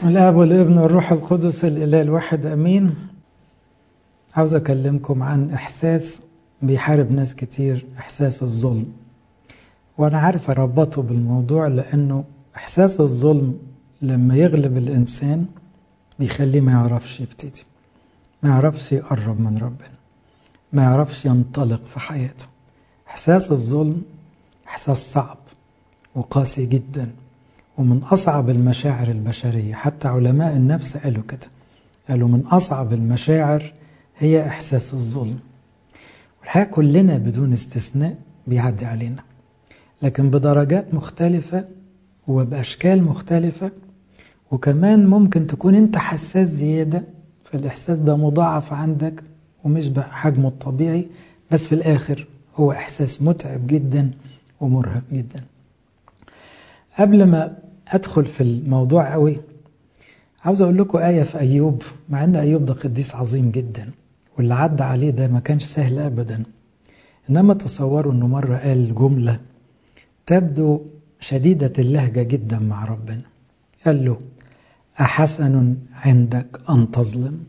بسم الله والابن والروح القدس الإله الواحد أمين عاوز أكلمكم عن إحساس بيحارب ناس كتير إحساس الظلم وأنا عارف أربطه بالموضوع لأنه إحساس الظلم لما يغلب الإنسان بيخليه ما يعرفش يبتدي ما يعرفش يقرب من ربنا ما يعرفش ينطلق في حياته إحساس الظلم إحساس صعب وقاسي جدا ومن أصعب المشاعر البشرية حتى علماء النفس قالوا كده قالوا من أصعب المشاعر هي إحساس الظلم والحقيقة كلنا بدون استثناء بيعدي علينا لكن بدرجات مختلفة وبأشكال مختلفة وكمان ممكن تكون أنت حساس زيادة فالإحساس ده مضاعف عندك ومش بحجمه الطبيعي بس في الآخر هو إحساس متعب جدا ومرهق جدا قبل ما أدخل في الموضوع قوي عاوز أقول لكم آية في أيوب مع أن أيوب ده قديس عظيم جدا واللي عدى عليه ده ما كانش سهل أبدا إنما تصوروا أنه مرة قال جملة تبدو شديدة اللهجة جدا مع ربنا قال له أحسن عندك أن تظلم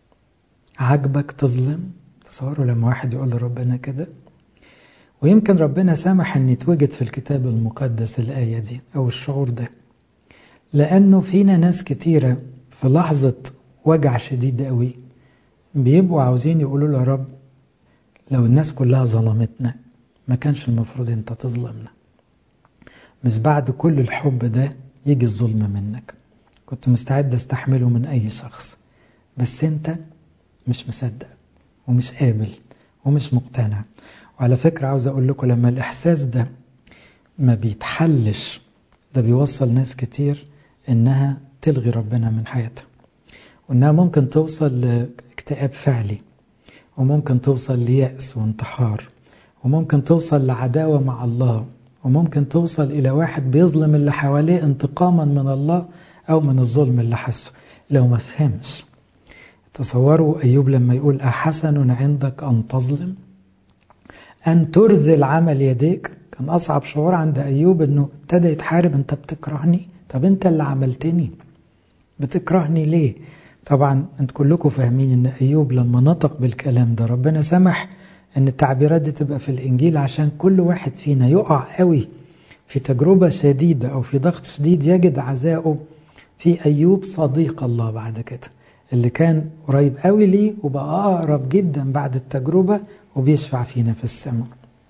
عجبك تظلم تصوروا لما واحد يقول لربنا كده ويمكن ربنا سامح أن يتوجد في الكتاب المقدس الآية دي أو الشعور ده لأنه فينا ناس كتيرة في لحظة وجع شديد قوي بيبقوا عاوزين يقولوا له يا رب لو الناس كلها ظلمتنا ما كانش المفروض انت تظلمنا مش بعد كل الحب ده يجي الظلم منك كنت مستعد استحمله من اي شخص بس انت مش مصدق ومش قابل ومش مقتنع وعلى فكرة عاوز اقول لكم لما الاحساس ده ما بيتحلش ده بيوصل ناس كتير انها تلغي ربنا من حياتها وانها ممكن توصل لاكتئاب فعلي وممكن توصل ليأس وانتحار وممكن توصل لعداوة مع الله وممكن توصل إلى واحد بيظلم اللي حواليه انتقاما من الله أو من الظلم اللي حسه لو ما فهمش تصوروا أيوب لما يقول أحسن عندك أن تظلم أن ترذل عمل يديك كان أصعب شعور عند أيوب أنه ابتدى يتحارب أنت بتكرهني طب أنت اللي عملتني بتكرهني ليه طبعا أنت كلكم فاهمين أن أيوب لما نطق بالكلام ده ربنا سمح أن التعبيرات دي تبقى في الإنجيل عشان كل واحد فينا يقع قوي في تجربة شديدة أو في ضغط شديد يجد عزاؤه في أيوب صديق الله بعد كده اللي كان قريب قوي ليه وبقى أقرب جدا بعد التجربة وبيشفع فينا في السماء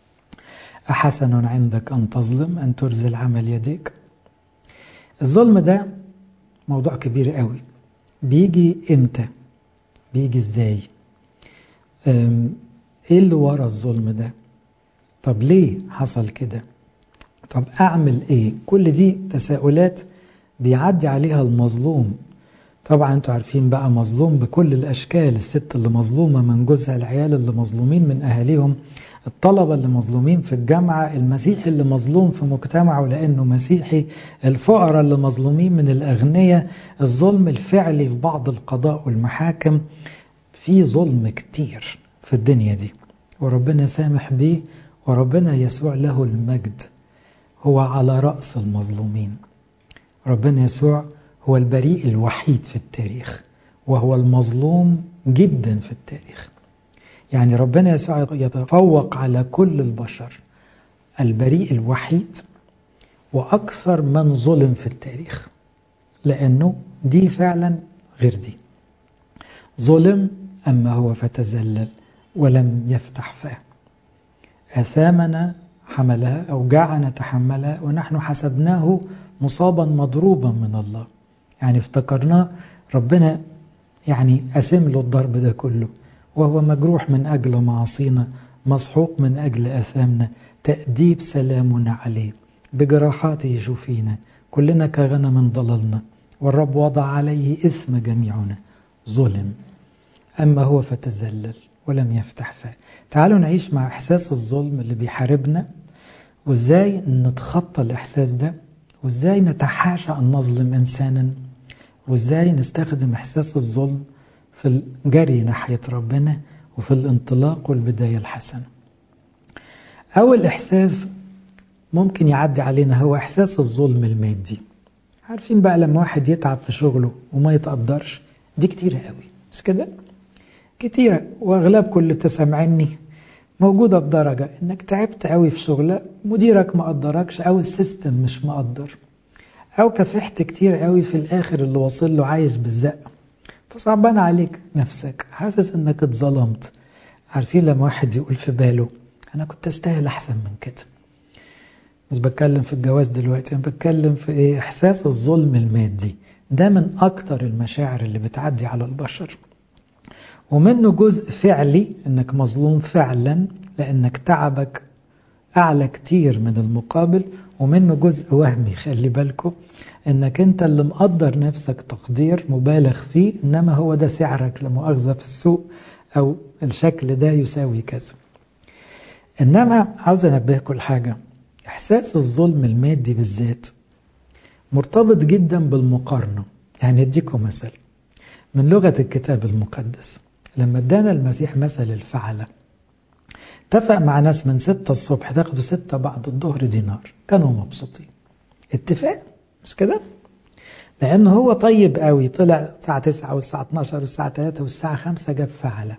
أحسن عندك أن تظلم أن ترزل عمل يديك الظلم ده موضوع كبير قوي بيجي امتى بيجي ازاي ايه اللي ورا الظلم ده طب ليه حصل كده طب اعمل ايه كل دي تساؤلات بيعدي عليها المظلوم طبعا انتوا عارفين بقى مظلوم بكل الاشكال الست اللي مظلومه من جوزها العيال اللي مظلومين من اهاليهم الطلبة اللي مظلومين في الجامعة المسيحي اللي مظلوم في مجتمعه لأنه مسيحي الفقراء اللي مظلومين من الأغنياء الظلم الفعلي في بعض القضاء والمحاكم في ظلم كتير في الدنيا دي وربنا سامح بيه وربنا يسوع له المجد هو على رأس المظلومين ربنا يسوع هو البريء الوحيد في التاريخ وهو المظلوم جدا في التاريخ يعني ربنا يسوع يتفوق على كل البشر البريء الوحيد وأكثر من ظلم في التاريخ لأنه دي فعلا غير دي ظلم أما هو فتزلل ولم يفتح فاه أثامنا حملها أوجاعنا تحملها ونحن حسبناه مصابا مضروبا من الله يعني افتكرناه ربنا يعني أسم له الضرب ده كله وهو مجروح من أجل معاصينا مسحوق من أجل أثامنا تأديب سلامنا عليه بجراحاته شفينا كلنا كغنم ضللنا والرب وضع عليه اسم جميعنا ظلم أما هو فتزلل ولم يفتح فاه تعالوا نعيش مع إحساس الظلم اللي بيحاربنا وإزاي نتخطى الإحساس ده وإزاي نتحاشى أن نظلم إنسانا وإزاي نستخدم إحساس الظلم في الجري ناحية ربنا وفي الانطلاق والبداية الحسنة أول إحساس ممكن يعدي علينا هو إحساس الظلم المادي عارفين بقى لما واحد يتعب في شغله وما يتقدرش دي كتيرة قوي مش كده كتيرة واغلبكم اللي تسمعني موجودة بدرجة انك تعبت قوي في شغلة مديرك ما قدركش او السيستم مش مقدر او كافحت كتير قوي في الاخر اللي واصل له عايش بالزق فصعبان عليك نفسك حاسس انك اتظلمت عارفين لما واحد يقول في باله انا كنت استاهل احسن من كده مش بتكلم في الجواز دلوقتي انا بتكلم في ايه احساس الظلم المادي ده من اكتر المشاعر اللي بتعدي على البشر ومنه جزء فعلي انك مظلوم فعلا لانك تعبك اعلى كتير من المقابل ومنه جزء وهمي خلي بالكم انك انت اللي مقدر نفسك تقدير مبالغ فيه انما هو ده سعرك لمؤاخذة في السوق او الشكل ده يساوي كذا انما عاوز انبهكم لحاجة احساس الظلم المادي بالذات مرتبط جدا بالمقارنة يعني اديكم مثل من لغة الكتاب المقدس لما ادانا المسيح مثل الفعلة اتفق مع ناس من ستة الصبح تاخدوا ستة بعد الظهر دينار كانوا مبسوطين اتفاق مش كده لأنه هو طيب قوي طلع الساعة 9 والساعة 12 والساعة 3 والساعة 5 جاب فعلة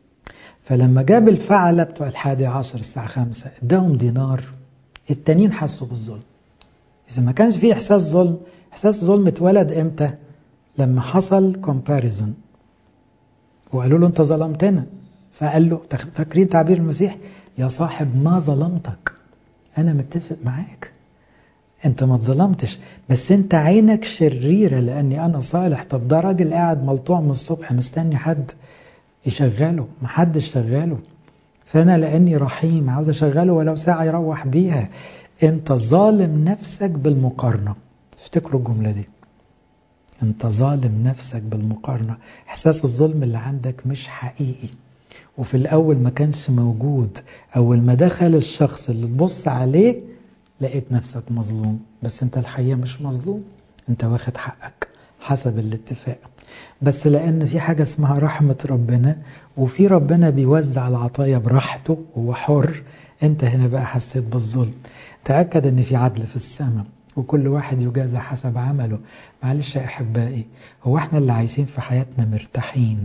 فلما جاب الفعلة بتوع الحادي عشر الساعة 5 اداهم دينار التانيين حسوا بالظلم إذا ما كانش فيه إحساس ظلم إحساس ظلم اتولد إمتى لما حصل كومباريزون وقالوا له أنت ظلمتنا فقال له فاكرين تعبير المسيح يا صاحب ما ظلمتك أنا متفق معاك أنت ما اتظلمتش بس أنت عينك شريرة لأني أنا صالح طب ده راجل قاعد ملطوع من الصبح مستني حد يشغله محدش شغاله فأنا لأني رحيم عاوز أشغله ولو ساعة يروح بيها أنت ظالم نفسك بالمقارنة افتكروا الجملة دي أنت ظالم نفسك بالمقارنة إحساس الظلم اللي عندك مش حقيقي وفي الأول ما كانش موجود أول ما دخل الشخص اللي تبص عليه لقيت نفسك مظلوم بس أنت الحقيقة مش مظلوم أنت واخد حقك حسب الاتفاق بس لأن في حاجة اسمها رحمة ربنا وفي ربنا بيوزع العطايا براحته وهو حر أنت هنا بقى حسيت بالظلم تأكد أن في عدل في السماء وكل واحد يجازى حسب عمله معلش يا أحبائي هو احنا اللي عايشين في حياتنا مرتاحين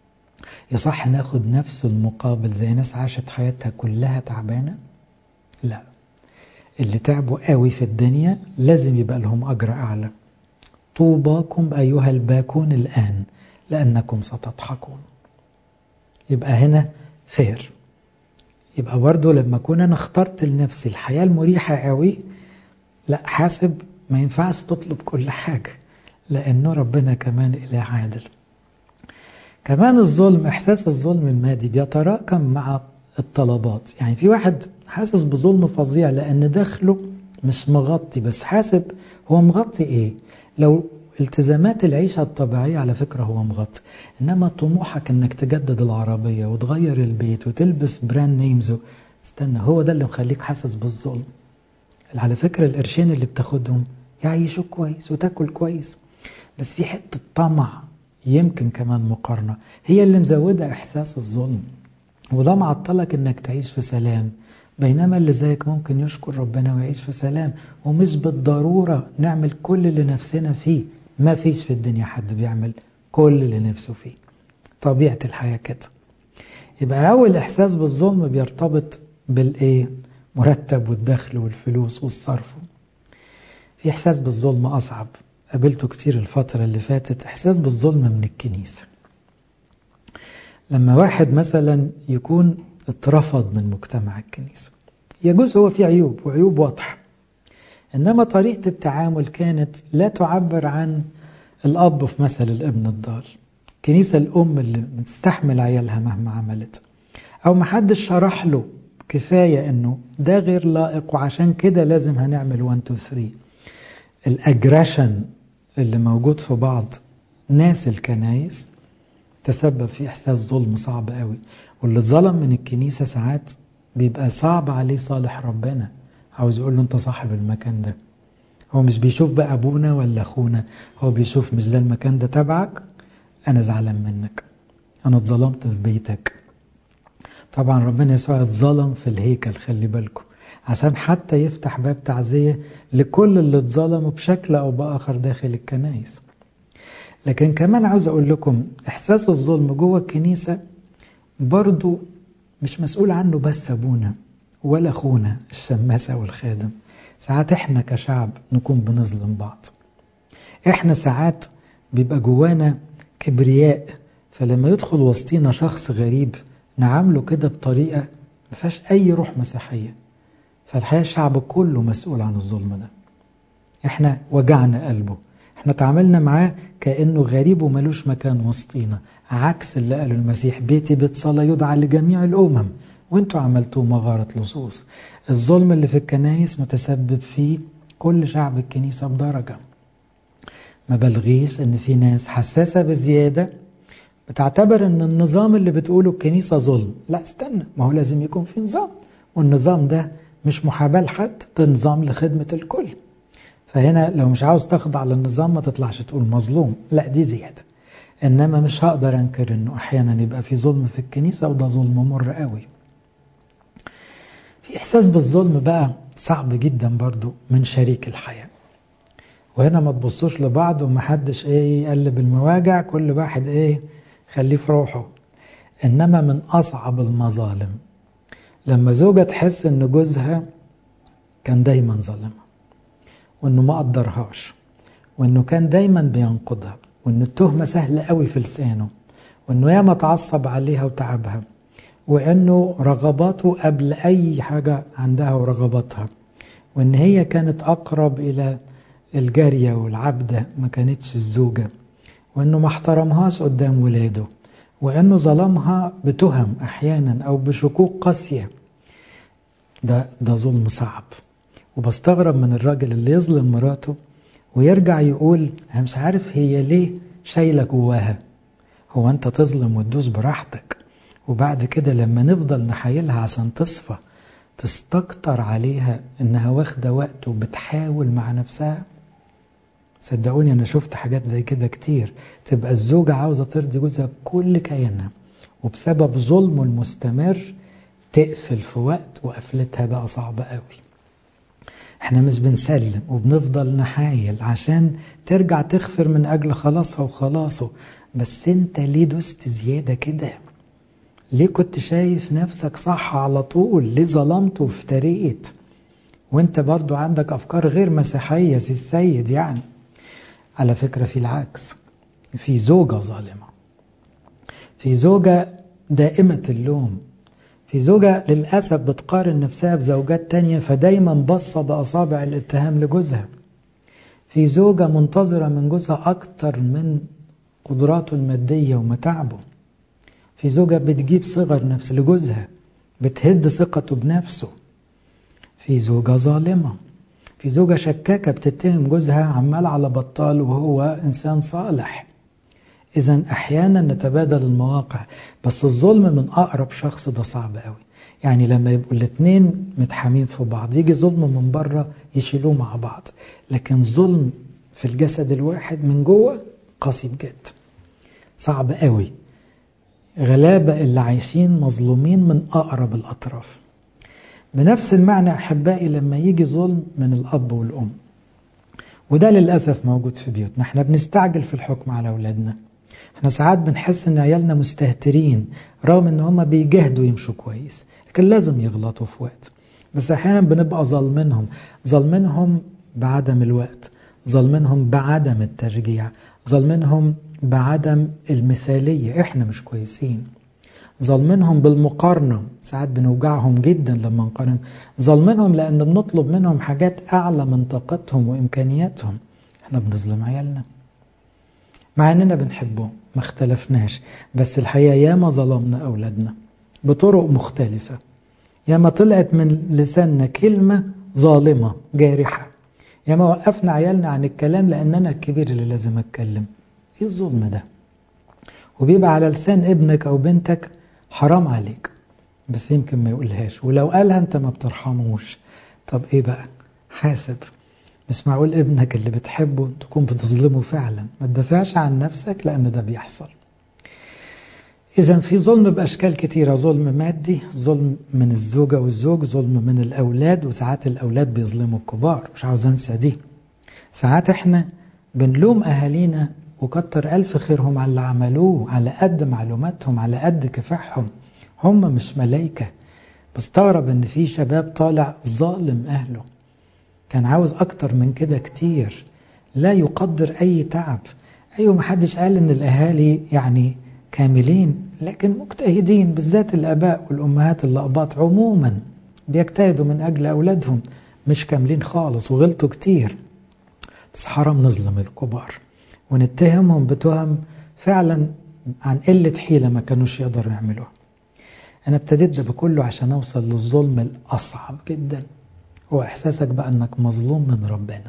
يصح ناخد نفس المقابل زي ناس عاشت حياتها كلها تعبانة لا اللي تعبوا قوي في الدنيا لازم يبقى لهم أجر أعلى طوباكم أيها الباكون الآن لأنكم ستضحكون يبقى هنا فير يبقى برضه لما أكون أنا اخترت لنفسي الحياة المريحة قوي لا حاسب ما ينفعش تطلب كل حاجة لأنه ربنا كمان إله عادل كمان الظلم إحساس الظلم المادي بيتراكم مع الطلبات يعني في واحد حاسس بظلم فظيع لأن دخله مش مغطي بس حاسب هو مغطي إيه لو التزامات العيشة الطبيعية على فكرة هو مغطي إنما طموحك إنك تجدد العربية وتغير البيت وتلبس براند نيمز استنى هو ده اللي مخليك حاسس بالظلم على فكرة القرشين اللي بتاخدهم يعيشوك كويس وتاكل كويس بس في حتة طمع يمكن كمان مقارنة هي اللي مزودة إحساس الظلم وده معطلك إنك تعيش في سلام بينما اللي زيك ممكن يشكر ربنا ويعيش في سلام ومش بالضرورة نعمل كل اللي نفسنا فيه ما فيش في الدنيا حد بيعمل كل اللي نفسه فيه طبيعة الحياة كده يبقى أول إحساس بالظلم بيرتبط بالإيه مرتب والدخل والفلوس والصرف في إحساس بالظلم أصعب قابلته كتير الفترة اللي فاتت إحساس بالظلم من الكنيسة لما واحد مثلا يكون اترفض من مجتمع الكنيسة يجوز هو في عيوب وعيوب واضحة إنما طريقة التعامل كانت لا تعبر عن الأب في مثل الابن الضال الكنيسة الأم اللي بتستحمل عيالها مهما عملت أو محدش شرح له كفاية إنه ده غير لائق وعشان كده لازم هنعمل 1 2 3 الأجريشن اللي موجود في بعض ناس الكنايس تسبب في إحساس ظلم صعب قوي واللي اتظلم من الكنيسة ساعات بيبقى صعب عليه صالح ربنا عاوز يقول له أنت صاحب المكان ده هو مش بيشوف بقى أبونا ولا أخونا هو بيشوف مش ده المكان ده تبعك أنا زعلان منك أنا اتظلمت في بيتك طبعا ربنا يسوع اتظلم في الهيكل خلي بالكم عشان حتى يفتح باب تعزية لكل اللي اتظلموا بشكل أو بآخر داخل الكنائس لكن كمان عاوز أقول لكم إحساس الظلم جوه الكنيسة برضو مش مسؤول عنه بس أبونا ولا أخونا الشماسة والخادم ساعات إحنا كشعب نكون بنظلم بعض إحنا ساعات بيبقى جوانا كبرياء فلما يدخل وسطينا شخص غريب نعامله كده بطريقة ما فيهاش أي روح مسيحية فالحقيقة الشعب كله مسؤول عن الظلم ده احنا وجعنا قلبه احنا تعاملنا معاه كأنه غريب وملوش مكان وسطينا عكس اللي قاله المسيح بيتي بيت صلاة يدعى لجميع الأمم وانتوا عملتوه مغارة لصوص الظلم اللي في الكنايس متسبب فيه كل شعب الكنيسة بدرجة ما بلغيش ان في ناس حساسة بزيادة بتعتبر ان النظام اللي بتقوله الكنيسة ظلم لا استنى ما هو لازم يكون في نظام والنظام ده مش محاباة لحد ده نظام لخدمة الكل فهنا لو مش عاوز تخضع للنظام ما تطلعش تقول مظلوم لا دي زيادة إنما مش هقدر أنكر إنه أحيانا يبقى في ظلم في الكنيسة وده ظلم مر قوي في إحساس بالظلم بقى صعب جدا برضو من شريك الحياة وهنا ما تبصوش لبعض ومحدش ايه يقلب المواجع كل واحد ايه خليه في روحه انما من اصعب المظالم لما زوجة تحس ان جوزها كان دايما ظالمها وانه ما قدرهاش وانه كان دايما بينقضها وان التهمة سهلة قوي في لسانه وانه ياما تعصب عليها وتعبها وانه رغباته قبل اي حاجة عندها ورغباتها وان هي كانت اقرب الى الجارية والعبدة ما كانتش الزوجة وانه ما احترمهاش قدام ولاده وانه ظلمها بتهم احيانا او بشكوك قاسية ده ده ظلم صعب وبستغرب من الراجل اللي يظلم مراته ويرجع يقول انا مش عارف هي ليه شايله جواها هو انت تظلم وتدوس براحتك وبعد كده لما نفضل نحايلها عشان تصفى تستكتر عليها انها واخده وقت وبتحاول مع نفسها صدقوني انا شفت حاجات زي كده كتير تبقى الزوجة عاوزة ترضي جوزها بكل كيانها وبسبب ظلمه المستمر تقفل في وقت وقفلتها بقى صعبة قوي احنا مش بنسلم وبنفضل نحايل عشان ترجع تغفر من اجل خلاصها وخلاصه بس انت ليه دوست زيادة كده ليه كنت شايف نفسك صح على طول ليه ظلمت وافتريت وانت برضو عندك افكار غير مسيحية سي السيد يعني على فكرة في العكس في زوجة ظالمة في زوجة دائمة اللوم في زوجة للأسف بتقارن نفسها بزوجات تانية فدايما بصة بأصابع الاتهام لجوزها في زوجة منتظرة من جوزها أكتر من قدراته المادية ومتاعبه في زوجة بتجيب صغر نفس لجوزها بتهد ثقته بنفسه في زوجة ظالمة في زوجة شكاكة بتتهم جوزها عمال على بطال وهو إنسان صالح إذا أحيانا نتبادل المواقع بس الظلم من أقرب شخص ده صعب قوي يعني لما يبقوا الاثنين متحامين في بعض يجي ظلم من بره يشيلوه مع بعض لكن ظلم في الجسد الواحد من جوه قاسي بجد صعب قوي غلابة اللي عايشين مظلومين من أقرب الأطراف بنفس المعنى أحبائي لما يجي ظلم من الأب والأم وده للأسف موجود في بيوتنا احنا بنستعجل في الحكم على أولادنا احنا ساعات بنحس ان عيالنا مستهترين رغم ان هم بيجهدوا يمشوا كويس لكن لازم يغلطوا في وقت بس احيانا بنبقى ظالمينهم ظالمينهم بعدم الوقت ظالمينهم بعدم التشجيع ظالمينهم بعدم المثالية احنا مش كويسين ظالمينهم بالمقارنة ساعات بنوجعهم جدا لما نقارن ظالمينهم لأن بنطلب منهم حاجات أعلى من طاقتهم وإمكانياتهم احنا بنظلم عيالنا مع أننا بنحبهم ما اختلفناش بس الحقيقة ياما ظلمنا أولادنا بطرق مختلفة ياما طلعت من لساننا كلمة ظالمة جارحة ياما وقفنا عيالنا عن الكلام لأن أنا الكبير اللي لازم أتكلم إيه الظلم ده وبيبقى على لسان ابنك أو بنتك حرام عليك بس يمكن ما يقولهاش ولو قالها أنت ما بترحموش طب إيه بقى حاسب مش معقول ابنك اللي بتحبه تكون بتظلمه فعلا ما تدافعش عن نفسك لأن ده بيحصل إذا في ظلم بأشكال كتيرة ظلم مادي ظلم من الزوجة والزوج ظلم من الأولاد وساعات الأولاد بيظلموا الكبار مش عاوز أنسى دي ساعات إحنا بنلوم أهالينا وكتر ألف خيرهم على اللي عملوه على قد معلوماتهم على قد كفاحهم هم مش ملايكة بستغرب إن في شباب طالع ظالم أهله كان عاوز أكتر من كده كتير لا يقدر أي تعب أيوة محدش قال إن الأهالي يعني كاملين لكن مجتهدين بالذات الآباء والأمهات الأباط عموما بيجتهدوا من أجل أولادهم مش كاملين خالص وغلطوا كتير بس حرام نظلم الكبار ونتهمهم بتهم فعلا عن قلة حيلة ما كانوش يقدروا يعملوها أنا ابتديت ده بكله عشان أوصل للظلم الأصعب جدا هو إحساسك بقى أنك مظلوم من ربنا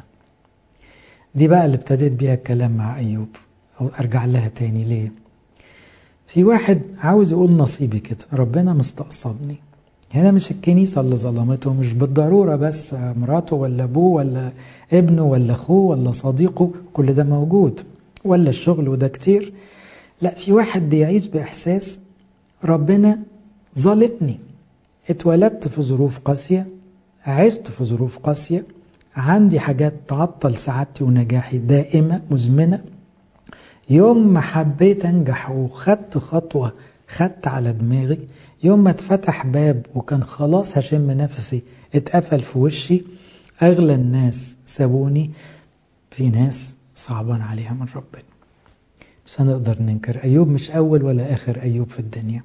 دي بقى اللي ابتديت بيها الكلام مع أيوب أو أرجع لها تاني ليه في واحد عاوز يقول نصيبي كده ربنا مستقصدني هنا مش الكنيسة اللي ظلمته مش بالضرورة بس مراته ولا أبوه ولا ابنه ولا أخوه ولا صديقه كل ده موجود ولا الشغل وده كتير لا في واحد بيعيش بإحساس ربنا ظالمني اتولدت في ظروف قاسية عشت في ظروف قاسية عندي حاجات تعطل سعادتي ونجاحي دائمة مزمنة يوم ما حبيت أنجح وخدت خطوة خدت على دماغي يوم ما اتفتح باب وكان خلاص هشم نفسي اتقفل في وشي أغلى الناس سابوني في ناس صعبان عليها من ربنا مش هنقدر ننكر أيوب مش أول ولا آخر أيوب في الدنيا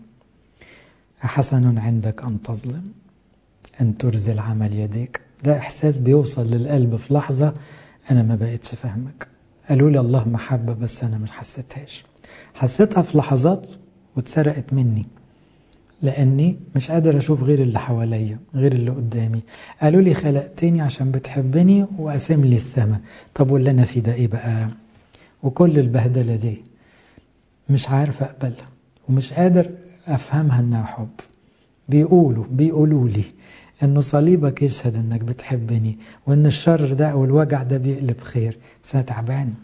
أحسن عندك أن تظلم أن ترزل عمل يديك ده إحساس بيوصل للقلب في لحظة أنا ما بقتش فاهمك قالوا لي الله محبة بس أنا مش حسيتهاش حسيتها في لحظات واتسرقت مني لأني مش قادر أشوف غير اللي حواليا غير اللي قدامي قالوا لي خلقتني عشان بتحبني وقسم لي السماء طب واللي أنا فيه ده إيه بقى وكل البهدلة دي مش عارف أقبلها ومش قادر أفهمها إنها حب بيقولوا بيقولوا لي إنه صليبك يشهد إنك بتحبني وإن الشر ده أو الوجع ده بيقلب خير بس أنا تعبان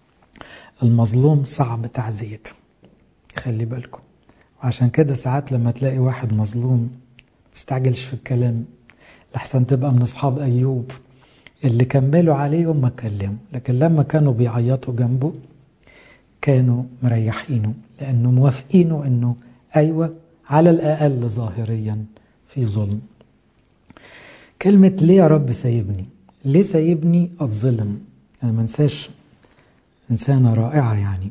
المظلوم صعب تعزيته خلي بالكم وعشان كده ساعات لما تلاقي واحد مظلوم تستعجلش في الكلام لحسن تبقى من أصحاب أيوب اللي كملوا عليه يوم ما كلموا لكن لما كانوا بيعيطوا جنبه كانوا مريحينه لأنه موافقينه أنه أيوة على الأقل ظاهريا في ظلم كلمة ليه يا رب سايبني ليه سايبني أتظلم أنا ما انساش إنسانة رائعة يعني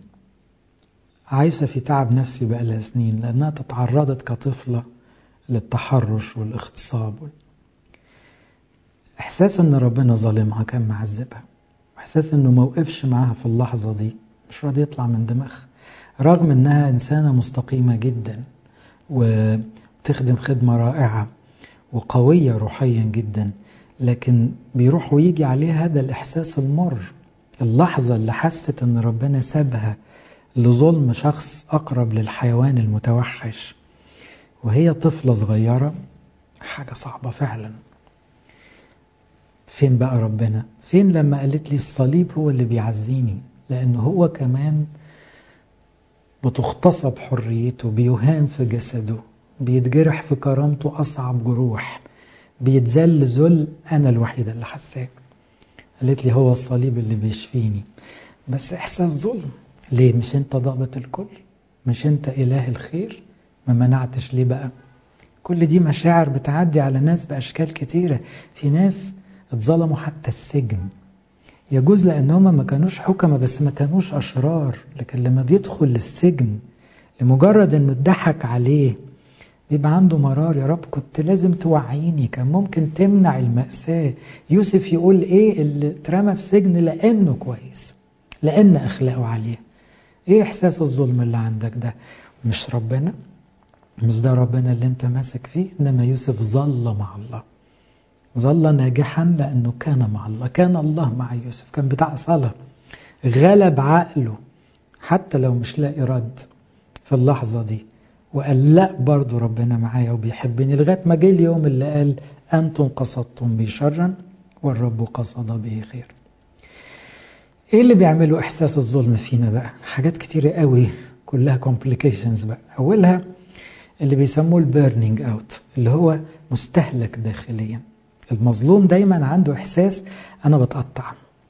عايشة في تعب نفسي بقالها سنين لأنها تتعرضت كطفلة للتحرش والاغتصاب إحساس إن ربنا ظالمها كان معذبها إحساس إنه ما وقفش معاها في اللحظة دي مش راضي يطلع من دماغها رغم إنها إنسانة مستقيمة جدا وتخدم خدمة رائعة وقوية روحيا جدا لكن بيروح ويجي عليها هذا الإحساس المر اللحظة اللي حست إن ربنا سابها لظلم شخص أقرب للحيوان المتوحش وهي طفلة صغيرة حاجة صعبة فعلا فين بقى ربنا فين لما قالت لي الصليب هو اللي بيعزيني لأنه هو كمان بتغتصب حريته بيهان في جسده بيتجرح في كرامته أصعب جروح بيتذل ذل أنا الوحيدة اللي حساه قالت لي هو الصليب اللي بيشفيني بس إحساس ظلم ليه مش أنت ضابط الكل مش أنت إله الخير ما منعتش ليه بقى كل دي مشاعر بتعدي على ناس بأشكال كتيرة في ناس اتظلموا حتى السجن يجوز لأنهم ما كانوش حكمة بس ما كانوش أشرار لكن لما بيدخل للسجن لمجرد أنه اتضحك عليه بيبقى عنده مرار يا رب كنت لازم توعيني كان ممكن تمنع المأساة يوسف يقول ايه اللي اترمى في سجن لأنه كويس لأن أخلاقه عالية ايه إحساس الظلم اللي عندك ده مش ربنا مش ده ربنا اللي انت ماسك فيه إنما يوسف ظل مع الله ظل ناجحا لأنه كان مع الله كان الله مع يوسف كان بتاع صلاة غلب عقله حتى لو مش لاقي رد في اللحظة دي وقال لا برضو ربنا معايا وبيحبني لغاية ما جه اليوم اللي قال أنتم قصدتم بي شرا والرب قصد به خير ايه اللي بيعملوا احساس الظلم فينا بقى حاجات كتيرة قوي كلها complications بقى أولها اللي بيسموه البيرنينج اوت اللي هو مستهلك داخليا المظلوم دايما عنده إحساس أنا بتقطع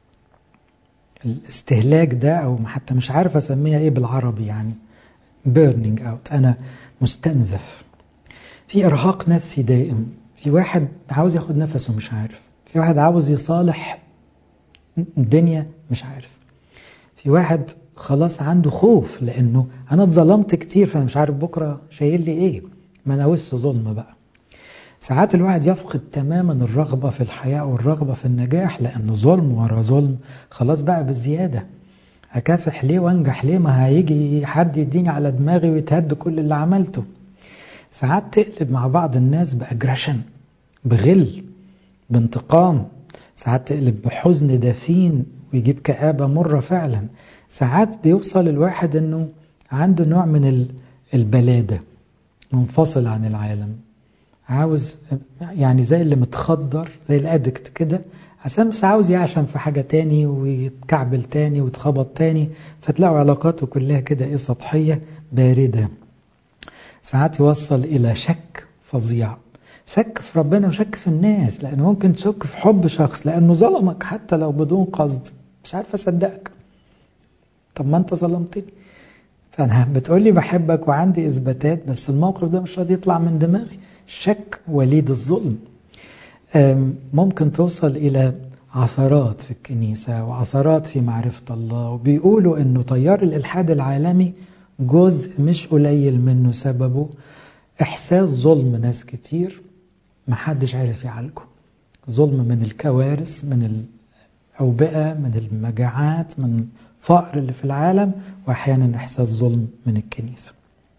الاستهلاك ده أو حتى مش عارف أسميها إيه بالعربي يعني بيرنينج اوت أنا مستنزف في إرهاق نفسي دائم في واحد عاوز ياخد نفسه مش عارف في واحد عاوز يصالح الدنيا مش عارف في واحد خلاص عنده خوف لأنه أنا اتظلمت كتير فأنا مش عارف بكرة شايل لي إيه ما أنا وش ظلم بقى ساعات الواحد يفقد تماما الرغبة في الحياة والرغبة في النجاح لأنه ظلم ورا ظلم خلاص بقى بزيادة أكافح ليه وأنجح ليه ما هيجي حد يديني على دماغي ويتهد كل اللي عملته ساعات تقلب مع بعض الناس بأجريشن بغل بانتقام ساعات تقلب بحزن دفين ويجيب كآبة مرة فعلا ساعات بيوصل الواحد انه عنده نوع من البلادة منفصل عن العالم عاوز يعني زي اللي متخدر زي الادكت كده عشان مش عاوز يعشم في حاجة تاني ويتكعبل تاني ويتخبط تاني فتلاقوا علاقاته كلها كده ايه سطحية باردة ساعات يوصل إلى شك فظيع شك في ربنا وشك في الناس لأنه ممكن تشك في حب شخص لأنه ظلمك حتى لو بدون قصد مش عارف أصدقك طب ما أنت ظلمتني فأنا بتقولي بحبك وعندي إثباتات بس الموقف ده مش راضي يطلع من دماغي الشك وليد الظلم ممكن توصل إلى عثرات في الكنيسة وعثرات في معرفة الله وبيقولوا أنه تيار الإلحاد العالمي جزء مش قليل منه سببه إحساس ظلم ناس كتير محدش عارف يعالجه ظلم من الكوارث من الأوبئة من المجاعات من فقر اللي في العالم وأحيانا إحساس ظلم من الكنيسة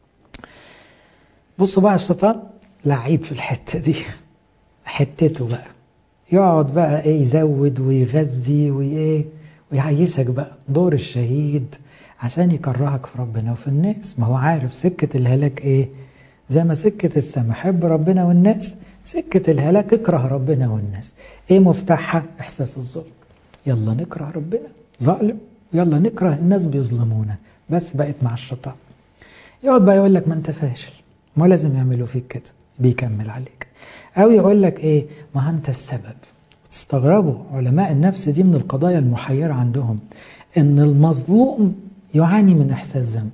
بصوا بقى الشيطان لعيب في الحتة دي حتته بقى يقعد بقى ايه يزود ويغذي وايه ويعيشك بقى دور الشهيد عشان يكرهك في ربنا وفي الناس ما هو عارف سكة الهلاك ايه زي ما سكة السماء حب ربنا والناس سكة الهلاك اكره ربنا والناس ايه مفتاحها احساس الظلم يلا نكره ربنا ظالم يلا نكره الناس بيظلمونا بس بقت مع الشيطان يقعد بقى يقول لك ما انت فاشل ما لازم يعملوا فيك كده بيكمل عليك او يقول لك ايه ما انت السبب تستغربوا علماء النفس دي من القضايا المحيرة عندهم ان المظلوم يعاني من احساس ذنب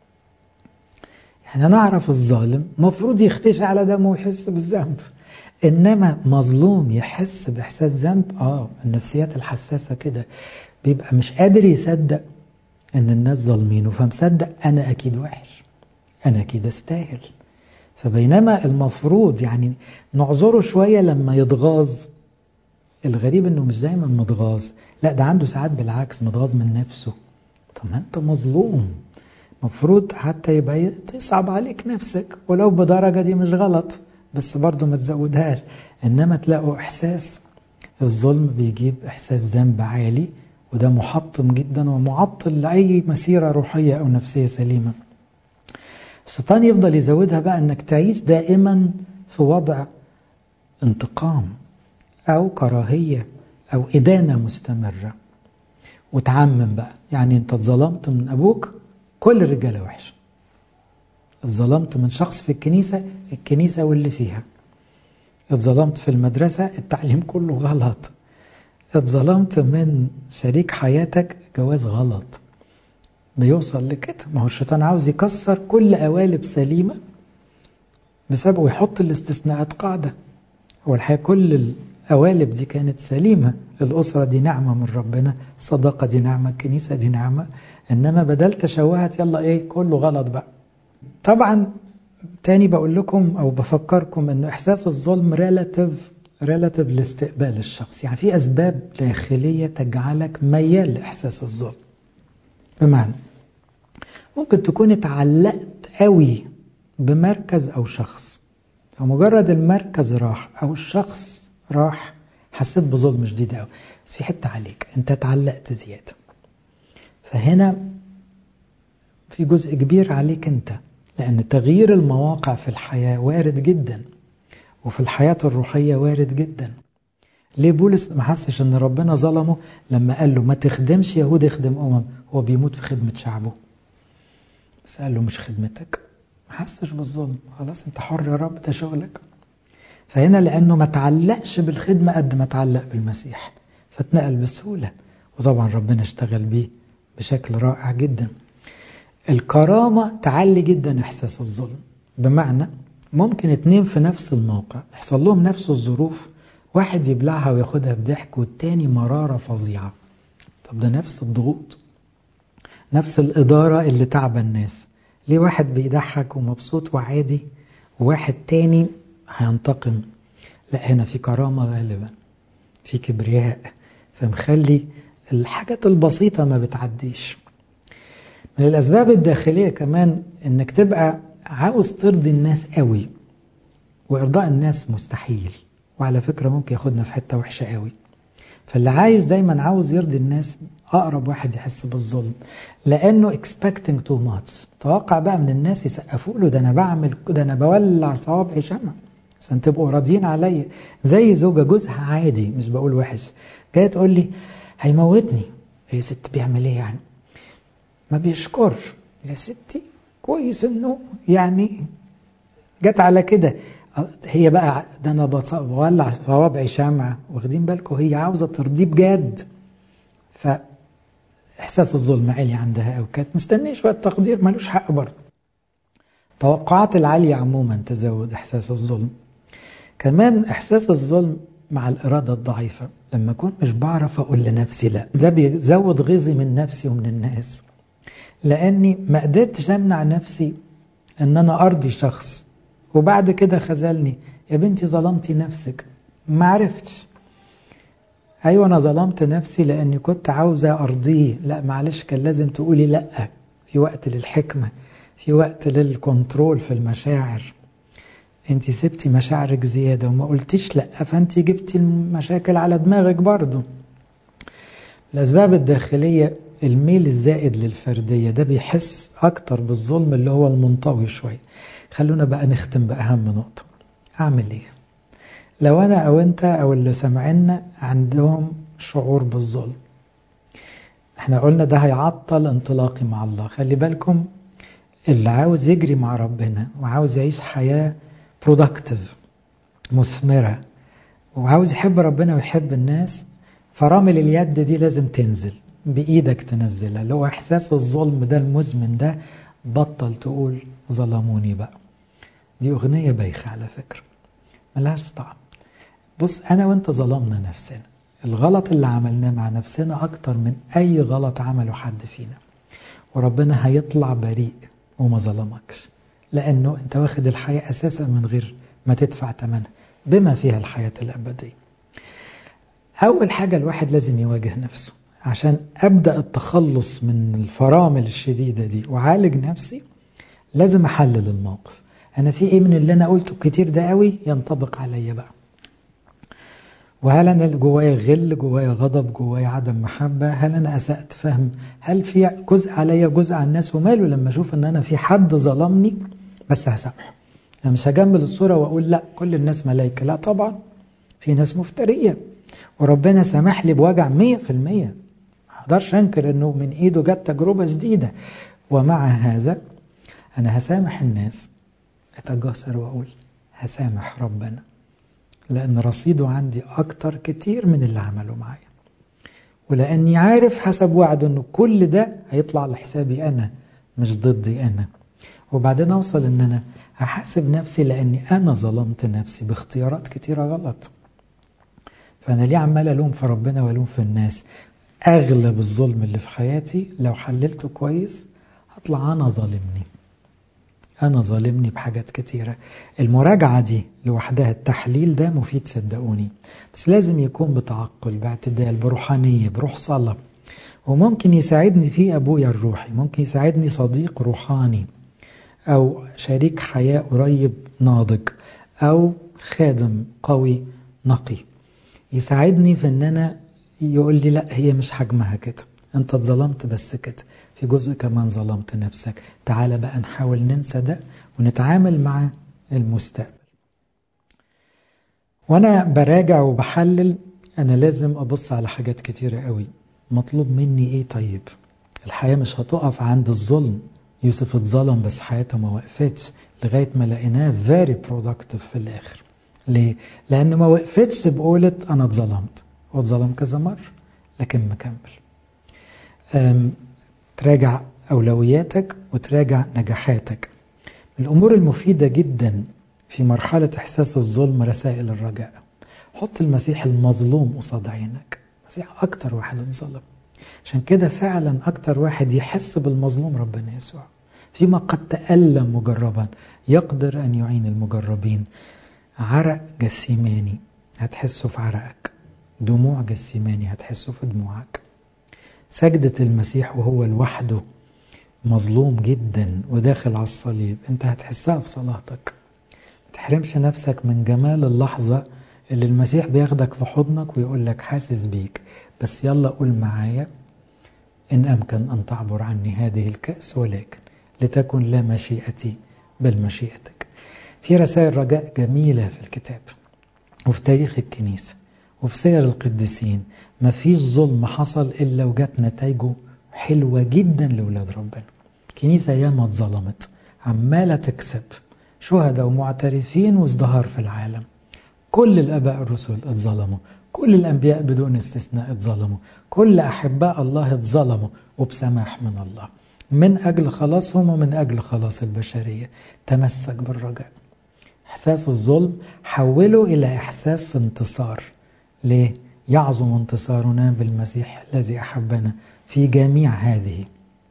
يعني نعرف الظالم مفروض يختشي على دمه ويحس بالذنب انما مظلوم يحس باحساس ذنب اه النفسيات الحساسة كده بيبقى مش قادر يصدق ان الناس ظالمينه فمصدق انا اكيد وحش انا اكيد استاهل فبينما المفروض يعني نعذره شوية لما يتغاظ الغريب انه مش دايما متغاظ لا ده عنده ساعات بالعكس متغاظ من نفسه طب ما انت مظلوم مفروض حتى يبقى تصعب عليك نفسك ولو بدرجة دي مش غلط بس برضه ما تزودهاش انما تلاقوا احساس الظلم بيجيب احساس ذنب عالي وده محطم جدا ومعطل لأي مسيرة روحية أو نفسية سليمة الشيطان يفضل يزودها بقى انك تعيش دائما في وضع انتقام او كراهية او ادانة مستمرة وتعمم بقى يعني انت اتظلمت من ابوك كل الرجالة وحشة اتظلمت من شخص في الكنيسة الكنيسة واللي فيها اتظلمت في المدرسة التعليم كله غلط اتظلمت من شريك حياتك جواز غلط بيوصل لكده ما هو الشيطان عاوز يكسر كل قوالب سليمة بسبب ويحط الاستثناءات قاعدة هو الحقيقة كل القوالب دي كانت سليمة الأسرة دي نعمة من ربنا الصداقة دي نعمة الكنيسة دي نعمة إنما بدل تشوهت يلا إيه كله غلط بقى طبعا تاني بقول لكم أو بفكركم إنه إحساس الظلم ريلاتيف ريلاتيف لاستقبال الشخص يعني في أسباب داخلية تجعلك ميال لإحساس الظلم بمعنى ممكن تكون اتعلقت قوي بمركز او شخص فمجرد المركز راح او الشخص راح حسيت بظلم شديد قوي بس في حته عليك انت اتعلقت زياده فهنا في جزء كبير عليك انت لان تغيير المواقع في الحياه وارد جدا وفي الحياه الروحيه وارد جدا ليه بولس ما حسش ان ربنا ظلمه لما قال له ما تخدمش يهود اخدم امم هو بيموت في خدمة شعبه بس قال له مش خدمتك ما حسش بالظلم خلاص انت حر يا رب ده شغلك فهنا لأنه ما تعلقش بالخدمة قد ما تعلق بالمسيح فاتنقل بسهولة وطبعا ربنا اشتغل بيه بشكل رائع جدا الكرامة تعلي جدا إحساس الظلم بمعنى ممكن اتنين في نفس الموقع يحصل لهم نفس الظروف واحد يبلعها وياخدها بضحك والتاني مرارة فظيعة طب ده نفس الضغوط نفس الإدارة اللي تعبى الناس ليه واحد بيضحك ومبسوط وعادي وواحد تاني هينتقم لا هنا في كرامة غالبا في كبرياء فمخلي الحاجات البسيطة ما بتعديش من الأسباب الداخلية كمان إنك تبقى عاوز ترضي الناس قوي وإرضاء الناس مستحيل وعلى فكرة ممكن ياخدنا في حتة وحشة قوي فاللي عايز دايما عاوز يرضي الناس أقرب واحد يحس بالظلم لأنه expecting too much توقع بقى من الناس يسقفوا له ده أنا بعمل ده أنا بولع صوابعي شمع عشان تبقوا راضيين عليا زي زوجة جوزها عادي مش بقول وحش جاية تقول لي هيموتني يا ست بيعمل ايه يعني ما بيشكرش يا ستي كويس انه يعني جت على كده هي بقى ده انا بولع صوابعي شمعة واخدين بالكم هي عاوزة ترضيه بجد فإحساس الظلم عالي عندها أو كانت مستنية شوية تقدير ملوش حق برضه التوقعات العالية عموما تزود إحساس الظلم كمان إحساس الظلم مع الإرادة الضعيفة لما أكون مش بعرف أقول لنفسي لا ده بيزود غيظي من نفسي ومن الناس لأني ما قدرتش أمنع نفسي أن أنا أرضي شخص وبعد كده خذلني يا بنتي ظلمتي نفسك ما عرفتش أيوة أنا ظلمت نفسي لأني كنت عاوزة أرضيه لا معلش كان لازم تقولي لا في وقت للحكمة في وقت للكنترول في المشاعر انت سبتي مشاعرك زيادة وما قلتيش لا فانت جبتي المشاكل على دماغك برضو الأسباب الداخلية الميل الزائد للفردية ده بيحس أكتر بالظلم اللي هو المنطوي شوية خلونا بقى نختم بأهم نقطة أعمل إيه لو أنا أو أنت أو اللي سمعنا عندهم شعور بالظلم احنا قلنا ده هيعطل انطلاقي مع الله خلي بالكم اللي عاوز يجري مع ربنا وعاوز يعيش حياة برودكتيف مثمرة وعاوز يحب ربنا ويحب الناس فرامل اليد دي لازم تنزل بإيدك تنزلها اللي هو إحساس الظلم ده المزمن ده بطل تقول ظلموني بقى دي أغنية بايخة على فكرة ملهاش طعم بص أنا وأنت ظلمنا نفسنا الغلط اللي عملناه مع نفسنا أكتر من أي غلط عمله حد فينا وربنا هيطلع بريء وما ظلمكش لأنه أنت واخد الحياة أساسا من غير ما تدفع ثمنها بما فيها الحياة الأبدية أول حاجة الواحد لازم يواجه نفسه عشان أبدأ التخلص من الفرامل الشديدة دي وعالج نفسي لازم أحلل الموقف أنا في إيه من اللي أنا قلته كتير ده قوي ينطبق عليا بقى وهل أنا جوايا غل جوايا غضب جوايا عدم محبة هل أنا أسأت فهم هل في جزء عليا جزء على الناس وماله لما أشوف أن أنا في حد ظلمني بس هسامحه أنا مش هجمل الصورة وأقول لا كل الناس ملايكة لا طبعا في ناس مفترية وربنا سامح لي بوجع مية في المية ما أقدرش أنكر أنه من إيده جت تجربة جديدة ومع هذا أنا هسامح الناس أتجاسر وأقول هسامح ربنا لأن رصيده عندي أكتر كتير من اللي عمله معايا ولأني عارف حسب وعده أنه كل ده هيطلع لحسابي أنا مش ضدي أنا وبعدين أوصل أن أنا أحاسب نفسي لأني أنا ظلمت نفسي باختيارات كتيرة غلط فأنا ليه عمال ألوم في ربنا وألوم في الناس أغلب الظلم اللي في حياتي لو حللته كويس هطلع أنا ظالمني أنا ظالمني بحاجات كتيرة المراجعة دي لوحدها التحليل ده مفيد صدقوني بس لازم يكون بتعقل باعتدال بروحانية بروح صلاة وممكن يساعدني فيه أبويا الروحي ممكن يساعدني صديق روحاني أو شريك حياة قريب ناضج أو خادم قوي نقي يساعدني في أن أنا يقول لي لا هي مش حجمها كده أنت اتظلمت بس كده في جزء كمان ظلمت نفسك تعال بقى نحاول ننسى ده ونتعامل مع المستقبل وانا براجع وبحلل انا لازم ابص على حاجات كتيرة قوي مطلوب مني ايه طيب الحياة مش هتقف عند الظلم يوسف اتظلم بس حياته ما وقفتش لغاية ما لقيناه very productive في الآخر ليه؟ لأن ما وقفتش بقولة أنا اتظلمت هو اتظلم كذا مرة لكن مكمل تراجع أولوياتك وتراجع نجاحاتك الأمور المفيدة جدا في مرحلة إحساس الظلم رسائل الرجاء حط المسيح المظلوم قصاد عينك المسيح أكتر واحد اتظلم عشان كده فعلا أكتر واحد يحس بالمظلوم ربنا يسوع فيما قد تألم مجربا يقدر أن يعين المجربين عرق جسيماني هتحسه في عرقك دموع جسيماني هتحسه في دموعك سجدة المسيح وهو لوحده مظلوم جدا وداخل على الصليب انت هتحسها في صلاتك ما تحرمش نفسك من جمال اللحظة اللي المسيح بياخدك في حضنك ويقول لك حاسس بيك بس يلا قول معايا إن أمكن أن تعبر عني هذه الكأس ولكن لتكن لا مشيئتي بل مشيئتك في رسائل رجاء جميلة في الكتاب وفي تاريخ الكنيسة وفي سير القديسين ما فيش ظلم حصل إلا وجات نتائجه حلوة جدا لولاد ربنا كنيسة ياما اتظلمت عمالة تكسب شهداء ومعترفين وازدهار في العالم كل الآباء الرسل اتظلموا كل الأنبياء بدون استثناء اتظلموا كل أحباء الله اتظلموا وبسماح من الله من أجل خلاصهم ومن أجل خلاص البشرية تمسك بالرجاء إحساس الظلم حوله إلى إحساس انتصار ليه؟ يعظم انتصارنا بالمسيح الذي أحبنا في جميع هذه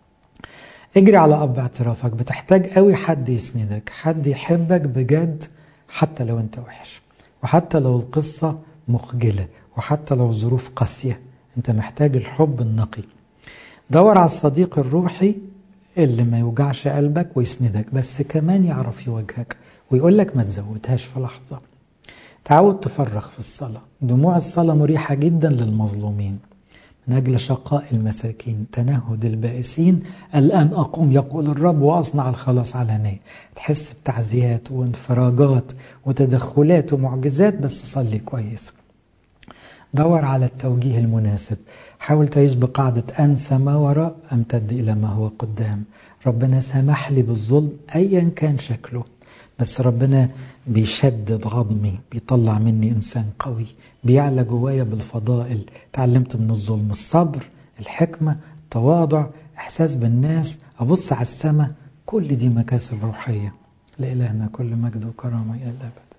اجري على أب اعترافك بتحتاج قوي حد يسندك حد يحبك بجد حتى لو انت وحش وحتى لو القصة مخجلة وحتى لو الظروف قاسية انت محتاج الحب النقي دور على الصديق الروحي اللي ما يوجعش قلبك ويسندك بس كمان يعرف يواجهك ويقول لك ما تزودهاش في لحظة تعود تفرغ في الصلاة دموع الصلاة مريحة جدا للمظلومين من أجل شقاء المساكين تنهد البائسين الآن أقوم يقول الرب وأصنع الخلاص علانية تحس بتعزيات وانفراجات وتدخلات ومعجزات بس صلي كويس دور على التوجيه المناسب حاول تعيش بقاعدة أنسى ما وراء أمتد إلى ما هو قدام ربنا سمح لي بالظلم أيا كان شكله بس ربنا بيشدد عظمي بيطلع مني إنسان قوي بيعلى جوايا بالفضائل تعلمت من الظلم الصبر الحكمة التواضع إحساس بالناس أبص على السماء كل دي مكاسب روحية لإلهنا كل مجد وكرامة إلى الأبد